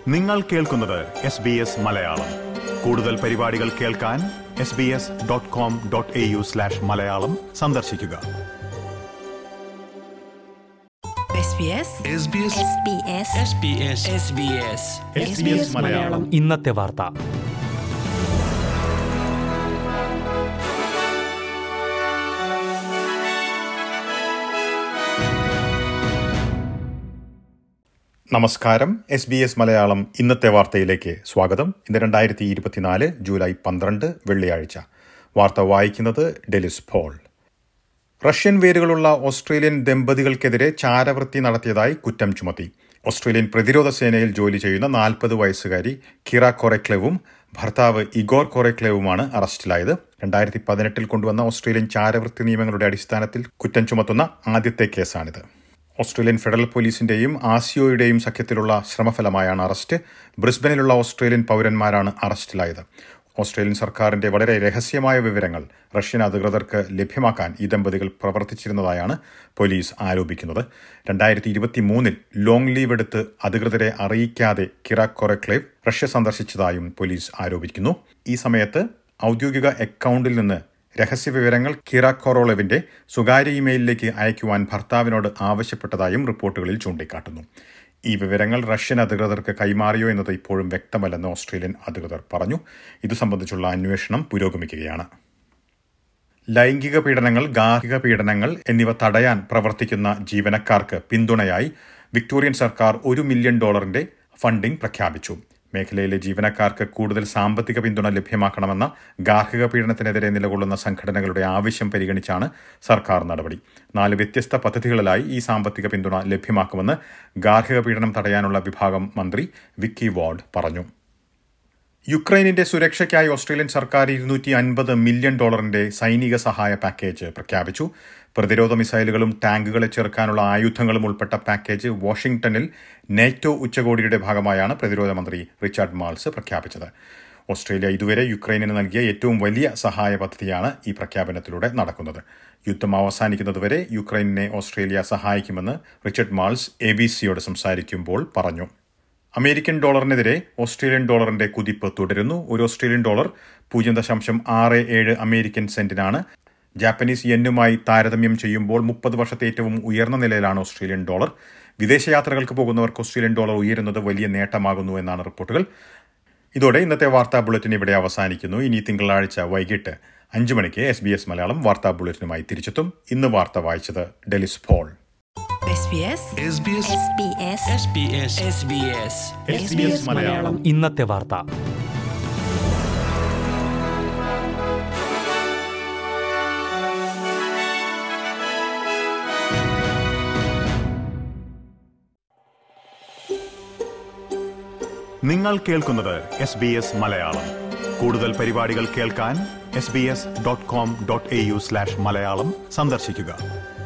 നിങ്ങൾ കേൾക്കുന്നത് S B S Malayalam കൂടുതൽ പരിപാടികൾ കേൾക്കാൻ S B S dot com dot A U slash Malayalam സന്ദർശിക്കുക SBS SBS SBS SBS SBS SBS Malayalam ഇന്നത്തെ വാർത്ത നമസ്കാരം എസ് ബി എസ് മലയാളം ഇന്നത്തെ വാർത്തയിലേക്ക് സ്വാഗതം ഇന്ന് രണ്ടായിരത്തി ഇരുപത്തിനാല് ജൂലൈ പന്ത്രണ്ട് വെള്ളിയാഴ്ച വാർത്ത വായിക്കുന്നത് ഡെലിസ് പോൾ റഷ്യൻ വേരുകളുള്ള ഓസ്ട്രേലിയൻ ദമ്പതികൾക്കെതിരെ ചാരവൃത്തി നടത്തിയതായി കുറ്റം ചുമത്തി ഓസ്ട്രേലിയൻ പ്രതിരോധ സേനയിൽ ജോലി ചെയ്യുന്ന നാൽപ്പത് വയസ്സുകാരി കിറ കൊറക്ലെവും ഭർത്താവ് ഇഗോർ കൊറക്ലെവുമാണ് അറസ്റ്റിലായത് രണ്ടായിരത്തി പതിനെട്ടിൽ കൊണ്ടുവന്ന ഓസ്ട്രേലിയൻ ചാരവൃത്തി നിയമങ്ങളുടെ അടിസ്ഥാനത്തിൽ കുറ്റം ചുമത്തുന്ന ആദ്യത്തെ കേസാണിത് ഓസ്ട്രേലിയൻ ഫെഡറൽ പോലീസിന്റെയും ആസിയോയുടെയും സഖ്യത്തിലുള്ള ശ്രമഫലമായാണ് അറസ്റ്റ് ബ്രിസ്ബനിലുള്ള ഓസ്ട്രേലിയൻ പൗരന്മാരാണ് അറസ്റ്റിലായത് ഓസ്ട്രേലിയൻ സർക്കാരിന്റെ വളരെ രഹസ്യമായ വിവരങ്ങൾ റഷ്യൻ അധികൃതർക്ക് ലഭ്യമാക്കാൻ ഈ ദമ്പതികൾ പ്രവർത്തിച്ചിരുന്നതായാണ് പോലീസ് ആരോപിക്കുന്നത് രണ്ടായിരത്തി ഇരുപത്തി മൂന്നിൽ ലോങ് ലീവ് എടുത്ത് അധികൃതരെ അറിയിക്കാതെ കിറാക് കൊറക്ലേവ് റഷ്യ സന്ദർശിച്ചതായും പോലീസ് ആരോപിക്കുന്നു ഈ സമയത്ത് ഔദ്യോഗിക അക്കൗണ്ടിൽ നിന്ന് രഹസ്യവിവരങ്ങൾ കിറ കൊറോളവിന്റെ സ്വകാര്യ ഇമെയിലിലേക്ക് അയക്കുവാൻ ഭർത്താവിനോട് ആവശ്യപ്പെട്ടതായും റിപ്പോർട്ടുകളിൽ ചൂണ്ടിക്കാട്ടുന്നു ഈ വിവരങ്ങൾ റഷ്യൻ അധികൃതർക്ക് കൈമാറിയോ എന്നത് ഇപ്പോഴും വ്യക്തമല്ലെന്ന് ഓസ്ട്രേലിയൻ അധികൃതർ പറഞ്ഞു ഇതു സംബന്ധിച്ചുള്ള അന്വേഷണം പുരോഗമിക്കുകയാണ് ലൈംഗിക പീഡനങ്ങൾ ഗാർഹിക പീഡനങ്ങൾ എന്നിവ തടയാൻ പ്രവർത്തിക്കുന്ന ജീവനക്കാർക്ക് പിന്തുണയായി വിക്ടോറിയൻ സർക്കാർ ഒരു മില്യൺ ഡോളറിന്റെ ഫണ്ടിംഗ് പ്രഖ്യാപിച്ചു മേഖലയിലെ ജീവനക്കാർക്ക് കൂടുതൽ സാമ്പത്തിക പിന്തുണ ലഭ്യമാക്കണമെന്ന ഗാർഹിക പീഡനത്തിനെതിരെ നിലകൊള്ളുന്ന സംഘടനകളുടെ ആവശ്യം പരിഗണിച്ചാണ് സർക്കാർ നടപടി നാല് വ്യത്യസ്ത പദ്ധതികളിലായി ഈ സാമ്പത്തിക പിന്തുണ ലഭ്യമാക്കുമെന്ന് ഗാർഹിക പീഡനം തടയാനുള്ള വിഭാഗം മന്ത്രി വിക്കി വാർഡ് പറഞ്ഞു യുക്രൈനിന്റെ സുരക്ഷയ്ക്കായി ഓസ്ട്രേലിയൻ സർക്കാർ ഇരുന്നൂറ്റി അൻപത് മില്യൺ ഡോളറിന്റെ സൈനിക സഹായ പാക്കേജ് പ്രഖ്യാപിച്ചു പ്രതിരോധ മിസൈലുകളും ടാങ്കുകളെ ചെറുക്കാനുള്ള ആയുധങ്ങളും ഉൾപ്പെട്ട പാക്കേജ് വാഷിംഗ്ടണിൽ നേറ്റോ ഉച്ചകോടിയുടെ ഭാഗമായാണ് പ്രതിരോധ മന്ത്രി റിച്ചാർഡ് മാൾസ് പ്രഖ്യാപിച്ചത് ഓസ്ട്രേലിയ ഇതുവരെ യുക്രൈനിന് നൽകിയ ഏറ്റവും വലിയ സഹായ പദ്ധതിയാണ് ഈ പ്രഖ്യാപനത്തിലൂടെ നടക്കുന്നത് യുദ്ധം അവസാനിക്കുന്നതുവരെ യുക്രൈനെ ഓസ്ട്രേലിയ സഹായിക്കുമെന്ന് റിച്ചർഡ് മാൾസ് എ ബി സിയോട് സംസാരിക്കുമ്പോൾ പറഞ്ഞു അമേരിക്കൻ ഡോളറിനെതിരെ ഓസ്ട്രേലിയൻ ഡോളറിന്റെ കുതിപ്പ് തുടരുന്നു ഒരു ഓസ്ട്രേലിയൻ ഡോളർ പൂജ്യം ദശാംശം ആറ് ഏഴ് അമേരിക്കൻ സെന്റിനാണ് ജാപ്പനീസ് യെന്നുമായി താരതമ്യം ചെയ്യുമ്പോൾ മുപ്പത് വർഷത്തെ ഏറ്റവും ഉയർന്ന നിലയിലാണ് ഓസ്ട്രേലിയൻ ഡോളർ വിദേശയാത്രകൾക്ക് പോകുന്നവർക്ക് ഓസ്ട്രേലിയൻ ഡോളർ ഉയരുന്നത് വലിയ നേട്ടമാകുന്നു എന്നാണ് റിപ്പോർട്ടുകൾ ഇതോടെ ഇന്നത്തെ വാർത്താ ബുള്ളറ്റിൻ ഇവിടെ അവസാനിക്കുന്നു ഇനി തിങ്കളാഴ്ച വൈകിട്ട് അഞ്ചു മണിക്ക് എസ് ബി എസ് മലയാളം വാർത്താ ബുള്ളറ്റിനുമായി തിരിച്ചെത്തും ഇന്ന് വാർത്ത വായിച്ചത് Delys Paul SBS SBS SBS SBS SBS SBS Malayalam ഇന്നത്തെ വാർത്ത നിങ്ങൾ കേൾക്കുന്നത് എസ് ബി എസ് മലയാളം കൂടുതൽ പരിപാടികൾ കേൾക്കാൻ S B S dot com dot A U slash Malayalam സന്ദർശിക്കുക